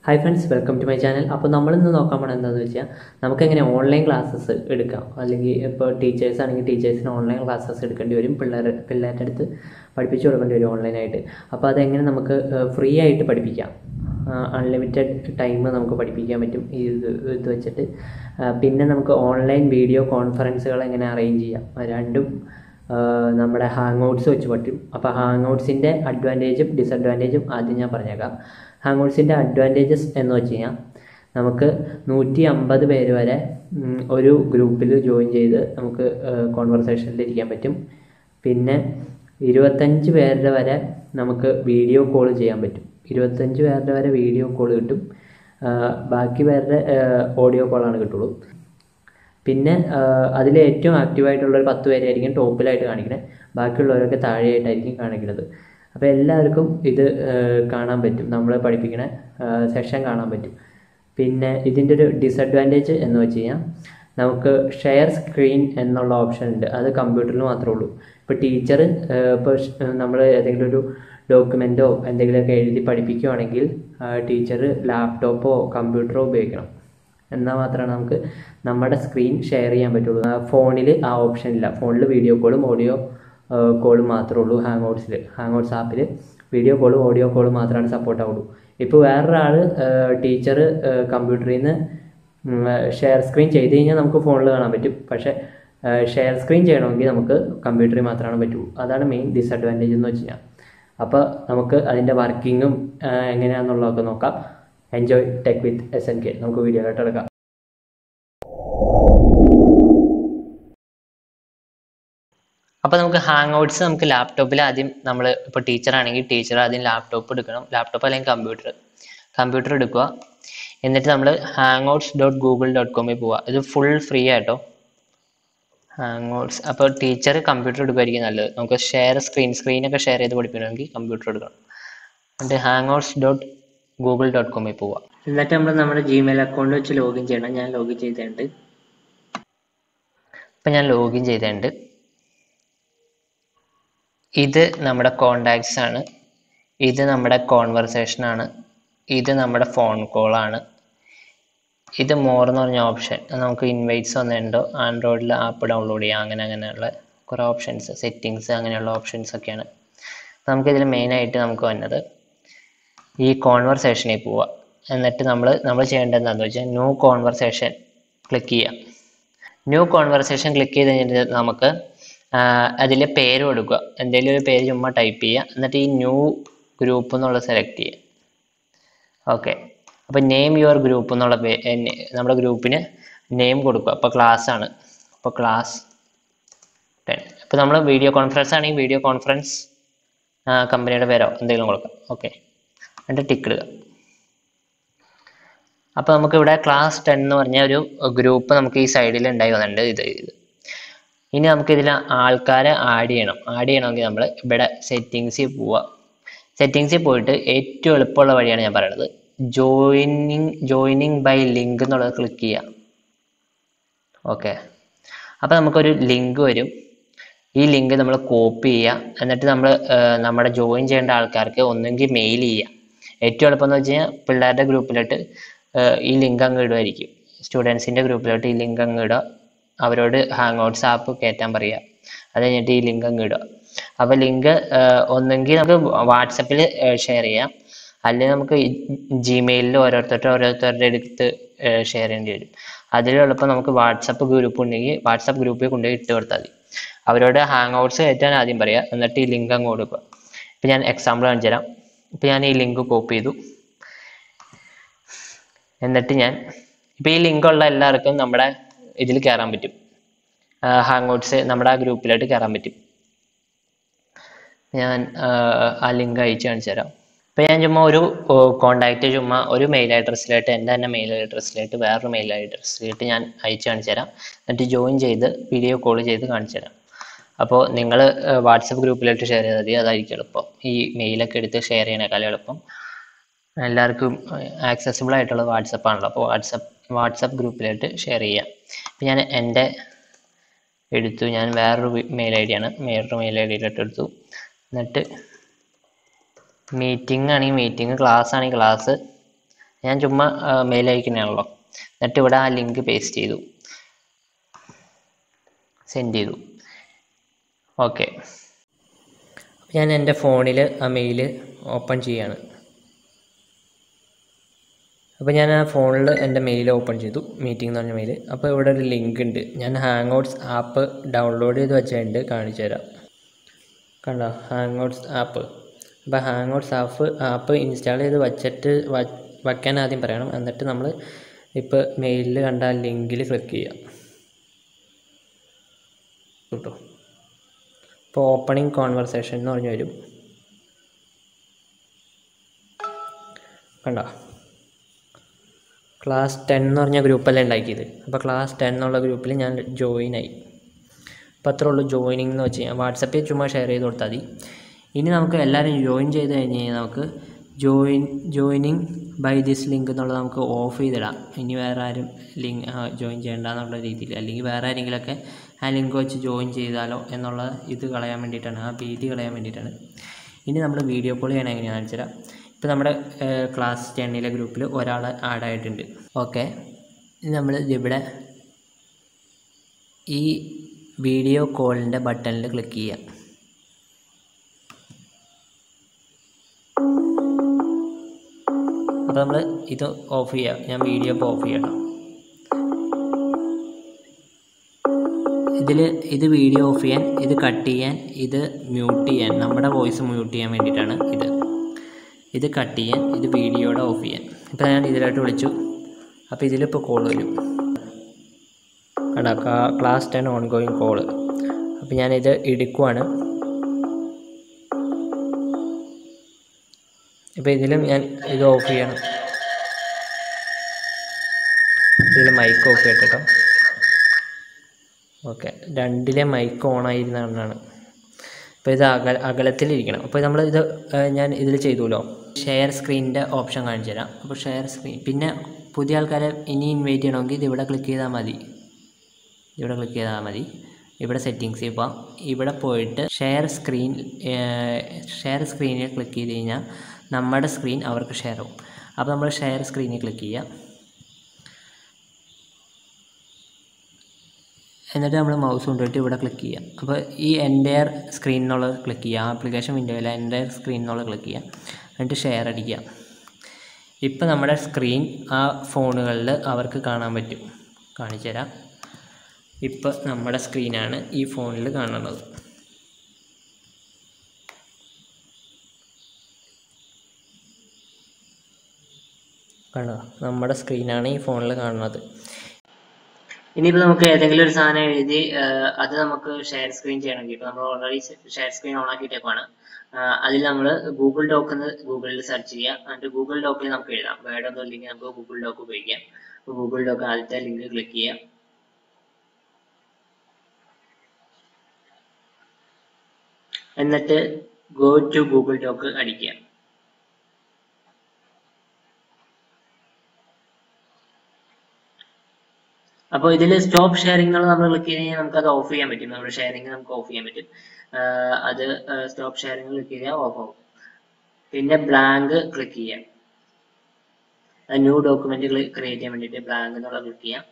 hi friends welcome to my channel അപ്പോൾ നമ്മളിന്ന് നോക്കാൻ പോകണം എന്താണെന്ന് വെച്ചാൽ നമുക്കെങ്ങനെ ഓൺലൈൻ ക്ലാസ്സസ് എടുക്കാം അല്ലെങ്കിൽ ഇപ്പോൾ ടീച്ചേഴ്സ് ആണെങ്കിൽ ടീച്ചേഴ്സിന് ഓൺലൈൻ ക്ലാസ്സസ് എടുക്കേണ്ടി വരും പിള്ളേർ പിള്ളേരുടെ അടുത്ത് പഠിപ്പിച്ചു കൊടുക്കേണ്ടി വരും ഓൺലൈനായിട്ട് അപ്പോൾ അതെങ്ങനെ നമുക്ക് ഫ്രീ ആയിട്ട് പഠിപ്പിക്കാം അൺലിമിറ്റഡ് ടൈം നമുക്ക് പഠിപ്പിക്കാൻ പറ്റും ഈ ഇത് ഇത് വെച്ചിട്ട് ആ, പിന്നെ നമുക്ക് ഓൺലൈൻ വീഡിയോ കോൺഫറൻസുകൾ എങ്ങനെ അറേഞ്ച് ചെയ്യാം അത് രണ്ടും ആ, നമ്മുടെ ഹാങ് ഔട്ട്സ് വെച്ച് പറ്റും അപ്പോൾ ഹാങ് ഔട്ട്സിൻ്റെ അഡ്വാൻറ്റേജും ഡിസഡ്വാൻറ്റേജും ആദ്യം ഞാൻ പറഞ്ഞേക്കാം ഹാങ് ഔട്ട്സിൻ്റെ അഡ്വാൻറ്റേജസ് എന്ന് വെച്ച് കഴിഞ്ഞാൽ നമുക്ക് നൂറ്റി അമ്പത് പേര് വരെ ഉം, ഒരു ഗ്രൂപ്പിൽ ജോയിൻ ചെയ്ത് നമുക്ക് കോൺവെർസേഷനിൽ ഇരിക്കാൻ പറ്റും പിന്നെ ഇരുപത്തഞ്ച് പേരുടെ വരെ നമുക്ക് വീഡിയോ കോൾ ചെയ്യാൻ പറ്റും ഇരുപത്തഞ്ച് പേരുടെ വരെ വീഡിയോ കോൾ കിട്ടും ആ, ബാക്കി പേരുടെ ഓഡിയോ കോളാണ് കിട്ടുള്ളൂ പിന്നെ അതിൽ ഏറ്റവും ആക്റ്റീവായിട്ടുള്ള ഒരു പത്ത് പേരായിരിക്കും ടോപ്പിലായിട്ട് കാണിക്കുന്നത് ബാക്കിയുള്ളവരൊക്കെ താഴെയായിട്ടായിരിക്കും കാണിക്കുന്നത് അപ്പോൾ എല്ലാവർക്കും ഇത് ആ, കാണാൻ പറ്റും നമ്മൾ പഠിപ്പിക്കുന്ന സെഷൻ കാണാൻ പറ്റും പിന്നെ ഇതിൻ്റെ ഒരു ഡിസഡ്വാൻറ്റേജ് എന്ന് വെച്ച് കഴിഞ്ഞാൽ നമുക്ക് ഷെയർ സ്ക്രീൻ എന്നുള്ള ഓപ്ഷൻ ഉണ്ട് അത് കമ്പ്യൂട്ടറിൽ മാത്രമേ ഉള്ളൂ ഇപ്പോൾ ടീച്ചർ ഇപ്പോൾ നമ്മൾ ഏതെങ്കിലും ഒരു ഡോക്യുമെൻറ്റോ എന്തെങ്കിലുമൊക്കെ എഴുതി പഠിപ്പിക്കുകയാണെങ്കിൽ ടീച്ചർ ലാപ്ടോപ്പോ കമ്പ്യൂട്ടറോ ഉപയോഗിക്കണം എന്നാൽ മാത്രമാണ് നമുക്ക് നമ്മുടെ സ്ക്രീൻ ഷെയർ ചെയ്യാൻ പറ്റുള്ളൂ ഫോണിൽ ആ ഓപ്ഷൻ ഇല്ല ഫോണിൽ വീഡിയോ കോളും ഓഡിയോ കോളും മാത്രമേ ഉള്ളൂ ഹാങ് ഔട്ട്സിൽ ഹാങ് ഔട്ട്സ് ആപ്പിൽ വീഡിയോ കോളും ഓഡിയോ കോളും മാത്രമാണ് സപ്പോർട്ട് ആവുള്ളൂ ഇപ്പോൾ വേറൊരാൾ ടീച്ചർ കമ്പ്യൂട്ടറിൽ നിന്ന് ഷെയർ സ്ക്രീൻ ചെയ്ത് കഴിഞ്ഞാൽ നമുക്ക് ഫോണിൽ കാണാൻ പറ്റും പക്ഷേ ഷെയർ സ്ക്രീൻ ചെയ്യണമെങ്കിൽ നമുക്ക് കമ്പ്യൂട്ടറിൽ മാത്രമാണ് പറ്റുള്ളൂ അതാണ് മെയിൻ ഡിസഡ്വാൻറ്റേജ് എന്ന് വെച്ച് കഴിഞ്ഞാൽ അപ്പോൾ നമുക്ക് അതിൻ്റെ വർക്കിങ്ങും എങ്ങനെയാണെന്നുള്ളതൊക്കെ നോക്കാം enjoy tech with S N K നമുക്ക് വീഡിയോയിലോട്ട് എടുക്കാം അപ്പോൾ നമുക്ക് ഹാങ് ഔട്ട്സ് നമുക്ക് ലാപ്ടോപ്പിൽ ആദ്യം നമ്മൾ ഇപ്പോൾ ടീച്ചർ ആണെങ്കിൽ ടീച്ചർ ആദ്യം ലാപ്ടോപ്പ് എടുക്കണം ലാപ്ടോപ്പ് അല്ലെങ്കിൽ കമ്പ്യൂട്ടർ കമ്പ്യൂട്ടർ എടുക്കുക എന്നിട്ട് നമ്മൾ Hangouts dot Google dot കോമിൽ പോവുക ഇത് ഫുൾ ഫ്രീ ആട്ടോ ഹാങ് ഔട്ട്സ് അപ്പോൾ ടീച്ചർ കമ്പ്യൂട്ടർ എടുക്കുമായിരിക്കും നല്ലത് നമുക്ക് ഷെയർ സ്ക്രീൻ സ്ക്രീനൊക്കെ ഷെയർ ചെയ്ത് പഠിപ്പിക്കണമെങ്കിൽ കമ്പ്യൂട്ടർ എടുക്കണം എന്നിട്ട് Hangouts dot Google dot കോമിൽ പോവുക എന്നിട്ട് നമ്മൾ നമ്മുടെ ജിമെയിൽ അക്കൗണ്ട് വെച്ച് ലോഗിൻ ചെയ്യണം ഞാൻ ലോഗിൻ ചെയ്തിട്ടുണ്ട് ഇപ്പം ഞാൻ ലോഗിൻ ചെയ്തിട്ടുണ്ട് ഇത് നമ്മുടെ കോണ്ടാക്ട്സ് ആണ് ഇത് നമ്മുടെ കോൺവെർസേഷൻ ആണ് ഇത് നമ്മുടെ ഫോൺ കോൾ ആണ് ഇത് മോർ എന്ന് പറഞ്ഞ ഓപ്ഷൻ നമുക്ക് ഇൻവൈറ്റ്സ് വന്നിട്ടുണ്ടോ ആൻഡ്രോയിഡിൽ ആപ്പ് ഡൗൺലോഡ് ചെയ്യാം അങ്ങനെ അങ്ങനെയുള്ള കുറേ ഓപ്ഷൻസ് സെറ്റിങ്സ് അങ്ങനെയുള്ള ഓപ്ഷൻസ് ഒക്കെയാണ് അപ്പോൾ നമുക്കിതിൽ മെയിനായിട്ട് നമുക്ക് വന്നത് ഈ കോൺവെർസേഷനിൽ പോവുക എന്നിട്ട് നമ്മൾ നമ്മൾ ചെയ്യേണ്ടത് എന്താണെന്ന് വെച്ചാൽ ന്യൂ കോൺവെർസേഷൻ ക്ലിക്ക് ചെയ്യുക ന്യൂ കോൺവെർസേഷൻ ക്ലിക്ക് ചെയ്ത് കഴിഞ്ഞിട്ട് നമുക്ക് അതിലെ പേര് കൊടുക്കുക എന്തെങ്കിലും ഒരു പേര് ചുമ്മാ ടൈപ്പ് ചെയ്യുക എന്നിട്ട് ഈ ന്യൂ ഗ്രൂപ്പ് എന്നുള്ളത് സെലക്ട് ചെയ്യുക ഓക്കെ അപ്പോൾ നെയിം യുവർ ഗ്രൂപ്പ് എന്നുള്ള പേ എന്നെ- നമ്മുടെ ഗ്രൂപ്പിന് നെയിം കൊടുക്കുക അപ്പോൾ ക്ലാസ് ആണ് അപ്പോൾ ക്ലാസ് ടെൻ ഇപ്പോൾ നമ്മൾ വീഡിയോ കോൺഫറൻസ് ആണെങ്കിൽ വീഡിയോ കോൺഫറൻസ് കമ്പനിയുടെ പേരോ എന്തെങ്കിലും കൊടുക്കാം ഓക്കെ എന്നിട്ട് ടിക്ക് ഇടുക അപ്പോൾ നമുക്ക് ഇവിടെ ക്ലാസ് ടെൻ എന്ന് പറഞ്ഞ ഒരു ഗ്രൂപ്പ് നമുക്ക് ഈ സൈഡിൽ ഉണ്ടായി വന്നിട്ടുണ്ട് ഇത് ഇത് ഇനി നമുക്ക് ഇതിൽ ആൾക്കാരെ ആഡ് ചെയ്യണം ആഡ് ചെയ്യണമെങ്കിൽ നമ്മൾ ഇവിടെ സെറ്റിങ്സിൽ പോവുക സെറ്റിങ്സിൽ പോയിട്ട് ഏറ്റവും എളുപ്പമുള്ള വഴിയാണ് ഞാൻ പറയുന്നത് ജോയിനിങ് ജോയിനിങ് ബൈ ലിങ്ക് എന്നുള്ളത് ക്ലിക്ക് ചെയ്യുക ഓക്കെ അപ്പോൾ നമുക്കൊരു ലിങ്ക് വരും ഈ ലിങ്ക് നമ്മൾ കോപ്പി ചെയ്യുക എന്നിട്ട് നമ്മൾ നമ്മുടെ ജോയിൻ ചെയ്യേണ്ട ആൾക്കാർക്ക് ഒന്നെങ്കിൽ മെയിൽ ചെയ്യുക ഏറ്റവും എളുപ്പം എന്ന് വെച്ച് കഴിഞ്ഞാൽ പിള്ളേരുടെ ഗ്രൂപ്പിലോട്ട് ഈ ലിങ്ക് അങ്ങ് ഇടുമായിരിക്കും സ്റ്റുഡൻസിൻ്റെ ഗ്രൂപ്പിലോട്ട് ഈ ലിങ്ക് അങ്ങ് ഇടുക അവരോട് ഹാങ് ഔട്ട്സ് ആപ്പ് കയറ്റാൻ പറയുക അത് കഴിഞ്ഞിട്ട് ഈ ലിങ്ക് അങ്ങ് ഇടുക അപ്പോൾ ലിങ്ക് ഒന്നെങ്കിൽ നമുക്ക് വാട്സപ്പിൽ ഷെയർ ചെയ്യാം അല്ലെങ്കിൽ നമുക്ക് ജിമെയിലിൽ ഓരോരുത്തരുടെ ഓരോരുത്തരുടെ അടുത്ത് ഷെയർ ചെയ്യേണ്ടി വരും അതിൽ എളുപ്പം നമുക്ക് വാട്സപ്പ് ഗ്രൂപ്പ് ഉണ്ടെങ്കിൽ വാട്സപ്പ് ഗ്രൂപ്പിൽ കൊണ്ടുപോയി ഇട്ട് കൊടുത്താൽ മതി അവരോട് ഹാങ് ഔട്ട്സ് കയറ്റാൻ ആദ്യം പറയുക എന്നിട്ട് ഈ ലിങ്ക് അങ്ങ് കൊടുക്കുക ഇപ്പം ഞാൻ എക്സാമ്പിൾ കാണിച്ചു തരാം ഇപ്പം ഞാൻ ഈ ലിങ്ക് കോപ്പി ചെയ്തു എന്നിട്ട് ഞാൻ ഇപ്പം ഈ ലിങ്ക് ഉള്ള എല്ലാവർക്കും നമ്മുടെ ഇതിൽ കയറാൻ പറ്റും ഹാങ് ഔട്ട്സ് നമ്മുടെ ആ ഗ്രൂപ്പിലോട്ട് കയറാൻ പറ്റും ഞാൻ ആ ലിങ്ക് അയച്ചു കാണിച്ചു തരാം ഇപ്പം ഞാൻ ചുമ്മാ ഒരു കോണ്ടാക്റ്റ് ചുമ്മാ ഒരു മെയിൽ അഡ്രസ്സിലായിട്ട് എൻ്റെ തന്നെ മെയിൽ അഡ്രസ്സിലായിട്ട് വേറൊരു മെയിൽ അഡ്രസ്സിലായിട്ട് ഞാൻ അയച്ചു കാണിച്ചു തരാം എന്നിട്ട് ജോയിൻ ചെയ്ത് വീഡിയോ കോൾ ചെയ്ത് കാണിച്ചു തരാം അപ്പോൾ നിങ്ങൾ വാട്സപ്പ് ഗ്രൂപ്പിലോട്ട് ഷെയർ ചെയ്താൽ മതി അതായിരിക്കും എളുപ്പം ഈ മെയിലൊക്കെ എടുത്ത് ഷെയർ ചെയ്യണേക്കാളും എളുപ്പം എല്ലാവർക്കും ആക്സസിബിൾ ആയിട്ടുള്ളത് വാട്സപ്പ് ആണല്ലോ അപ്പോൾ വാട്സപ്പ് വാട്സപ്പ് ഗ്രൂപ്പിലായിട്ട് ഷെയർ ചെയ്യാം ഇപ്പം ഞാൻ എൻ്റെ എടുത്തു ഞാൻ വേറൊരു മെയിൽ ഐ ഡിയാണ് വേറൊരു മെയിൽ ഐ ഡിയിലോട്ട് എടുത്തു എന്നിട്ട് മീറ്റിംഗ് ആണെങ്കിൽ മീറ്റിംഗ് ക്ലാസ് ആണെങ്കിൽ ക്ലാസ് ഞാൻ ചുമ്മാ മെയിൽ അയക്കുന്നതാണല്ലോ എന്നിട്ട് ഇവിടെ ആ ലിങ്ക് പേസ്റ്റ് ചെയ്തു സെൻഡ് ചെയ്തു ഓക്കെ ഞാൻ എൻ്റെ ഫോണിൽ ആ മെയിൽ ഓപ്പൺ ചെയ്യാണ് അപ്പോൾ ഞാൻ ആ ഫോണിൽ എൻ്റെ മെയിൽ ഓപ്പൺ ചെയ്തു മീറ്റിംഗ് എന്ന് പറഞ്ഞ മെയിൽ അപ്പോൾ ഇവിടെ ഒരു ലിങ്ക് ഉണ്ട് ഞാൻ ഹാങ് ഔട്ട്സ് ആപ്പ് ഡൗൺലോഡ് ചെയ്ത് വെച്ചിട്ടുണ്ട് കാണിച്ചു തരാം കണ്ടോ ഹാങ് ഔട്ട്സ് ആപ്പ് അപ്പോൾ Hangouts app app install ചെയ്ത് വച്ചിട്ട് വയ്ക്കാൻ ആദ്യം പറയണം എന്നിട്ട് നമ്മൾ ഇപ്പോൾ മെയിലിൽ കണ്ട ആ ലിങ്കിൽ ക്ലിക്ക് ചെയ്യാം കിട്ടും ഇപ്പോൾ ഓപ്പണിംഗ് കോൺവെർസേഷൻ എന്ന് പറഞ്ഞു വരും കണ്ടോ ക്ലാസ് ടെൻ എന്ന് പറഞ്ഞ ഗ്രൂപ്പല്ലേ ഉണ്ടാക്കിയത് അപ്പോൾ ക്ലാസ് ടെൻ എന്നുള്ള ഗ്രൂപ്പിൽ ഞാൻ ജോയിൻ ആയി അപ്പോൾ അത്രേ ഉള്ളൂ ജോയിനിങ് എന്ന് വെച്ച് കഴിഞ്ഞാൽ വാട്സപ്പിൽ ചുമ്മാ ഷെയർ ചെയ്ത് കൊടുത്താൽ മതി ഇനി നമുക്ക് എല്ലാവരും ജോയിൻ ചെയ്ത് കഴിഞ്ഞ് കഴിഞ്ഞാൽ നമുക്ക് join joining by this link എന്നുള്ളത് നമുക്ക് ഓഫ് ചെയ്തിടാം ഇനി വേറെ ആരും ലിങ്ക് ജോയിൻ ചെയ്യേണ്ട എന്നുള്ള രീതിയിൽ അല്ലെങ്കിൽ വേറെ ആരെങ്കിലുമൊക്കെ ആ ലിങ്ക് വെച്ച് ജോയിൻ ചെയ്താലോ എന്നുള്ള ഇത് കളയാൻ വേണ്ടിയിട്ടാണ് ആ ഭീതി കളയാൻ വേണ്ടിയിട്ടാണ് ഇനി നമ്മൾ വീഡിയോ കോൾ ചെയ്യണം എങ്ങനെയാണെന്ന് വെച്ചാൽ ഇപ്പോൾ നമ്മുടെ ക്ലാസ് ടെന്നിലെ ഗ്രൂപ്പിൽ ഒരാൾ ആഡ് ആയിട്ടുണ്ട് ഓക്കെ ഇനി നമ്മൾ ഇവിടെ ഈ വീഡിയോ കോളിൻ്റെ ബട്ടണിൽ ക്ലിക്ക് ചെയ്യാം അപ്പോൾ നമ്മൾ ഇത് ഓഫ് ചെയ്യാം ഞാൻ വീഡിയോ ഇപ്പോൾ ഓഫ് ചെയ്യണം ഇതിൽ ഇത് വീഡിയോ ഓഫ് ചെയ്യാൻ ഇത് കട്ട് ചെയ്യാൻ ഇത് മ്യൂട്ട് ചെയ്യാൻ നമ്മുടെ വോയിസ് മ്യൂട്ട് ചെയ്യാൻ വേണ്ടിയിട്ടാണ് ഇത് ഇത് കട്ട് ചെയ്യാൻ ഇത് വീഡിയോയുടെ ഓഫ് ചെയ്യാൻ ഇപ്പോൾ ഞാൻ ഇതിലായിട്ട് വിളിച്ചു അപ്പോൾ ഇതിലിപ്പോൾ കോൾ വരും കണ്ടാ class ten ongoing call അപ്പോൾ ഞാനിത് എടുക്കുവാണ് ഇപ്പോൾ ഇതിലും ഞാൻ ഇത് ഓഫ് ചെയ്യണം ഇതിൽ മൈക്ക് ഓഫ് ചെയ്യട്ടെ കേട്ടോ ഓക്കെ രണ്ടിലെ മൈക്ക് ഓൺ ആയിരുന്നാണ് അപ്പോൾ ഇത് അക അകലത്തിലിരിക്കണം അപ്പോൾ നമ്മൾ ഇത് ഞാൻ ഇതിൽ ചെയ്തുല്ലോ ഷെയർ സ്ക്രീനിൻ്റെ ഓപ്ഷൻ കാണിച്ചു തരാം അപ്പോൾ ഷെയർ സ്ക്രീൻ പിന്നെ പുതിയ ആൾക്കാരെ ഇനി ഇൻവൈറ്റ് ചെയ്യണമെങ്കിൽ ഇത് ഇവിടെ ക്ലിക്ക് ചെയ്താൽ മതി ഇവിടെ ക്ലിക്ക് ചെയ്താൽ മതി ഇവിടെ സെറ്റിങ്സ് ഇപ്പോൾ ഇവിടെ പോയിട്ട് ഷെയർ സ്ക്രീൻ ഷെയർ സ്ക്രീനിൽ ക്ലിക്ക് ചെയ്ത് കഴിഞ്ഞാൽ നമ്മുടെ സ്ക്രീൻ അവർക്ക് ഷെയർ ആവും അപ്പോൾ നമ്മൾ ഷെയർ സ്ക്രീനിൽ ക്ലിക്ക് ചെയ്യുക എന്നിട്ട് നമ്മൾ മൗസ് കൊണ്ടുപോയിട്ട് ഇവിടെ ക്ലിക്ക് ചെയ്യുക അപ്പോൾ ഈ എൻ്റയർ സ്ക്രീൻ എന്നുള്ളത് ക്ലിക്ക് ചെയ്യുക ആപ്ലിക്കേഷൻ വിൻഡോയിൽ എൻ്റയർ സ്ക്രീൻ എന്നുള്ളത് ക്ലിക്ക് ചെയ്യുക എന്നിട്ട് ഷെയർ അടിക്കുക ഇപ്പോൾ നമ്മുടെ സ്ക്രീൻ ആ ഫോണുകളിൽ അവർക്ക് കാണാൻ പറ്റും കാണിച്ചു തരാം ഇപ്പോൾ നമ്മുടെ സ്ക്രീനാണ് ഈ ഫോണിൽ കാണുന്നത് കണ്ടോ നമ്മുടെ സ്ക്രീനാണ് ഈ ഫോണിൽ കാണുന്നത് ഇനിയിപ്പോൾ നമുക്ക് ഏതെങ്കിലും ഒരു സാധനം എഴുതി അത് നമുക്ക് ഷെയർ സ്ക്രീൻ ചെയ്യണമെങ്കിൽ ഇപ്പോൾ നമ്മൾ ഓൾറെഡി ഷെയർ സ്ക്രീൻ ഓൺ ആക്കിയിട്ടേക്കാണ് അതിൽ നമ്മൾ ഗൂഗിൾ ഡോക്ക് എന്ന് ഗൂഗിളിൽ സെർച്ച് ചെയ്യുക എന്നിട്ട് ഗൂഗിൾ ഡോക്കിൽ നമുക്ക് എഴുതാം വേർഡ് ഒന്നും ഇല്ലെങ്കിൽ നമുക്ക് ഗൂഗിൾ ഡോക്ക് ഉപയോഗിക്കാം അപ്പോൾ ഗൂഗിൾ ഡോക്ക് ആദ്യത്തെ ലിങ്ക് ക്ലിക്ക് ചെയ്യാം എന്നിട്ട് ഗോ ടു ഗൂഗിൾ ഡോക്ക് അടിക്കുക അപ്പോൾ ഇതിൽ സ്റ്റോപ്പ് ഷെയറിംഗ് നമ്മൾ ക്ലിക്ക് ചെയ്ത് കഴിഞ്ഞാൽ നമുക്ക് അത് ഓഫ് ചെയ്യാൻ പറ്റും നമ്മുടെ ഷെയറിംഗ് നമുക്ക് ഓഫ് ചെയ്യാൻ പറ്റും അത് സ്റ്റോപ്പ് ഷെയറിംഗ് ക്ലിക്ക് ചെയ്താൽ ഓഫ് ആവും പിന്നെ ബ്ലാങ്ക് ക്ലിക്ക് ചെയ്യാം ന്യൂ ഡോക്യുമെന്റ് ക്രിയേറ്റ് ചെയ്യാൻ വേണ്ടിയിട്ട് ബ്ലാങ്ക് എന്നുള്ള ക്ലിക്ക് ചെയ്യാം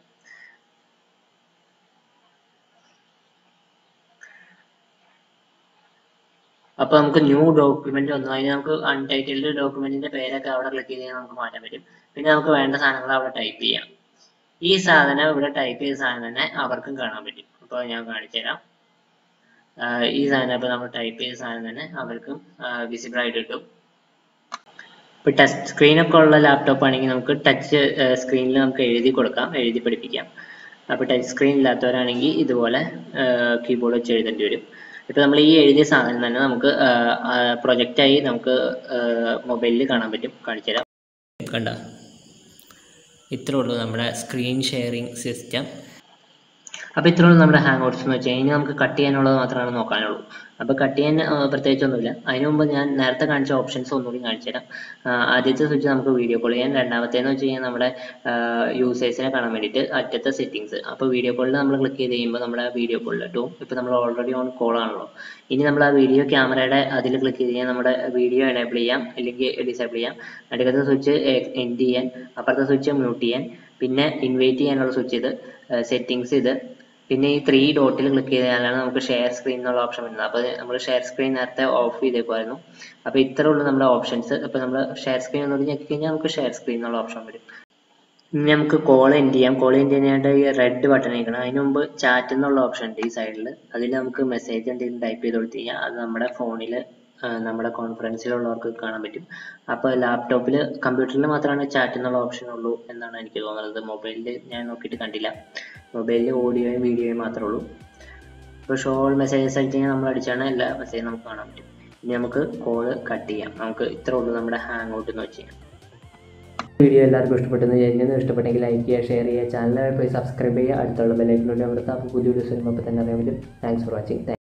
അപ്പൊ നമുക്ക് ന്യൂ ഡോക്യുമെന്റ് വന്നു അതിന് നമുക്ക് അൺടൈറ്റിൽഡ് ഡോക്യുമെന്റിന്റെ പേരൊക്കെ അവിടെ ക്ലിക്ക് ചെയ്ത് നമുക്ക് മാറ്റാൻ പറ്റും പിന്നെ നമുക്ക് വേണ്ട സാധനങ്ങൾ അവിടെ ടൈപ്പ് ചെയ്യാം ഈ സാധനം ഇവിടെ ടൈപ്പ് ചെയ്ത സാധനം തന്നെ അവർക്കും കാണാൻ പറ്റും അപ്പോൾ ഞാൻ കാണിച്ചു തരാം ഈ സാധനം ഇപ്പോൾ നമ്മൾ ടൈപ്പ് ചെയ്ത സാധനം തന്നെ അവർക്കും വിസിബിൾ ആയിട്ട് കിട്ടും ഇപ്പോൾ ടച്ച് സ്ക്രീനൊക്കെ ഉള്ള ലാപ്ടോപ്പ് ആണെങ്കിൽ നമുക്ക് ടച്ച് സ്ക്രീനിൽ നമുക്ക് എഴുതി കൊടുക്കാം എഴുതി പഠിപ്പിക്കാം അപ്പോൾ ടച്ച് സ്ക്രീൻ ഇല്ലാത്തവരാണെങ്കിൽ ഇതുപോലെ കീബോർഡ് വെച്ച് എഴുതേണ്ടി വരും ഇപ്പോൾ നമ്മൾ ഈ എഴുതിയ സാധനം തന്നെ നമുക്ക് പ്രൊജക്റ്റായി നമുക്ക് മൊബൈലിൽ കാണാൻ പറ്റും കാണിച്ചു തരാം കണ്ട ഇത്രേ ഉള്ളൂ നമ്മുടെ സ്ക്രീൻ ഷെയറിംഗ് സിസ്റ്റം അപ്പോൾ ഇത്രയുള്ള നമ്മുടെ ഹാങ് ഔട്ട്സ് എന്ന് വെച്ചാൽ ഇനി നമുക്ക് കട്ട് ചെയ്യാനുള്ളത് മാത്രമാണ് നോക്കാനുള്ളൂ അപ്പോൾ കട്ട് ചെയ്യാൻ ആ, പ്രത്യേകിച്ചൊന്നുമില്ല അതിന് മുമ്പ് ഞാൻ നേരത്തെ കാണിച്ച ഓപ്ഷൻസ് ഒന്നുകൂടി കാണിച്ചു തരാം ആ, ആദ്യത്തെ സ്വിച്ച് നമുക്ക് വീഡിയോ കോൾ ചെയ്യാൻ രണ്ടാമത്തേന്ന് വെച്ച് കഴിഞ്ഞാൽ നമ്മുടെ യൂസേഴ്സിനെ കാണാൻ വേണ്ടിയിട്ട് അറ്റത്തെ സെറ്റിങ്സ് അപ്പോൾ വീഡിയോ കോളിൽ നമ്മൾ ക്ലിക്ക് ചെയ്ത് കഴിയുമ്പോൾ നമ്മുടെ വീഡിയോ കോളിലിട്ടു ഇപ്പോൾ നമ്മൾ ഓൾറെഡി ഓൺ കോൾ ആണല്ലോ ഇനി നമ്മൾ ആ വീഡിയോ ക്യാമറയുടെ അതിൽ ക്ലിക്ക് ചെയ്ത് കഴിഞ്ഞാൽ നമ്മുടെ വീഡിയോ എനേബിൾ ചെയ്യാം അല്ലെങ്കിൽ ഡിസേബിൾ ചെയ്യാം അടുത്ത സ്വിച്ച് എൻഡ് ചെയ്യാൻ അപ്പുറത്തെ സ്വിച്ച് മ്യൂട്ട് ചെയ്യാൻ പിന്നെ ഇൻവൈറ്റ് ചെയ്യാനുള്ള സ്വിച്ച് ഇത് സെറ്റിങ്സ് ഇത് പിന്നെ ഈ ത്രീ ഡോട്ടിൽ ക്ലിക്ക് ചെയ്താലാണ് നമുക്ക് ഷെയർ സ്ക്രീൻ എന്നുള്ള ഓപ്ഷൻ വരുന്നത് അപ്പോൾ നമ്മൾ ഷെയർ സ്ക്രീൻ നേരത്തെ ഓഫ് ചെയ്തേക്കുമായിരുന്നു അപ്പോൾ ഇത്രേ ഉള്ളൂ നമ്മുടെ ഓപ്ഷൻസ് അപ്പോൾ നമ്മൾ ഷെയർ സ്ക്രീൻ എന്നോട് ഞെക്കി കഴിഞ്ഞാൽ നമുക്ക് ഷെയർ സ്ക്രീൻ എന്നുള്ള ഓപ്ഷൻ വരും ഇനി നമുക്ക് കോൾ എൻഡ് ചെയ്യാം കോൾ എൻഡ് ചെയ്യാനായിട്ട് ഈ റെഡ് ബട്ടൺ നിൽക്കണം അതിന് മുമ്പ് ചാറ്റ് എന്നുള്ള ഓപ്ഷൻ ഉണ്ട് ഈ സൈഡിൽ അതിൽ നമുക്ക് മെസ്സേജ് എന്തെങ്കിലും ടൈപ്പ് ചെയ്ത് കൊടുത്തു കഴിഞ്ഞാൽ അത് നമ്മുടെ ഫോണിൽ നമ്മുടെ കോൺഫറൻസിലുള്ളവർക്ക് കാണാൻ പറ്റും അപ്പോൾ ലാപ്ടോപ്പിൽ കമ്പ്യൂട്ടറിൽ മാത്രമാണ് ചാറ്റ് എന്നുള്ള ഓപ്ഷൻ ഉള്ളൂ എന്നാണ് എനിക്ക് തോന്നുന്നത് മൊബൈലിൽ ഞാൻ നോക്കിയിട്ട് കണ്ടില്ല മൊബൈലിൽ ഓഡിയോയും വീഡിയോയും മാത്രമേ ഉള്ളൂ ഇപ്പോൾ ഷോ മെസ്സേജസ് അടിച്ച് കഴിഞ്ഞാൽ നമ്മൾ അടിച്ചാണ് എല്ലാ മെസ്സേജും നമുക്ക് കാണാൻ പറ്റും ഇനി നമുക്ക് കോള് കട്ട് ചെയ്യാം നമുക്ക് ഇത്രേ ഉള്ളൂ നമ്മുടെ ഹാങ് ഔട്ട് എന്ന് വെച്ച് കഴിഞ്ഞാൽ വീഡിയോ എല്ലാവർക്കും ഇഷ്ടപ്പെട്ടെന്ന് വിചാരിക്കുന്നു ഇഷ്ടപ്പെട്ടെങ്കിൽ ലൈക്ക് ചെയ്യുക ഷെയർ ചെയ്യുക ചാനൽ പോയി സബ്സ്ക്രൈബ് ചെയ്യുക അടുത്തുള്ള ബെല്ലൈക്കിലൂടെ അമർത്താം അപ്പോൾ പുതിയ വീഡിയോസ് വരുമ്പോൾ തന്നെ അറിയാൻ പറ്റും താങ്ക്സ് ഫോർ വാച്ചിങ്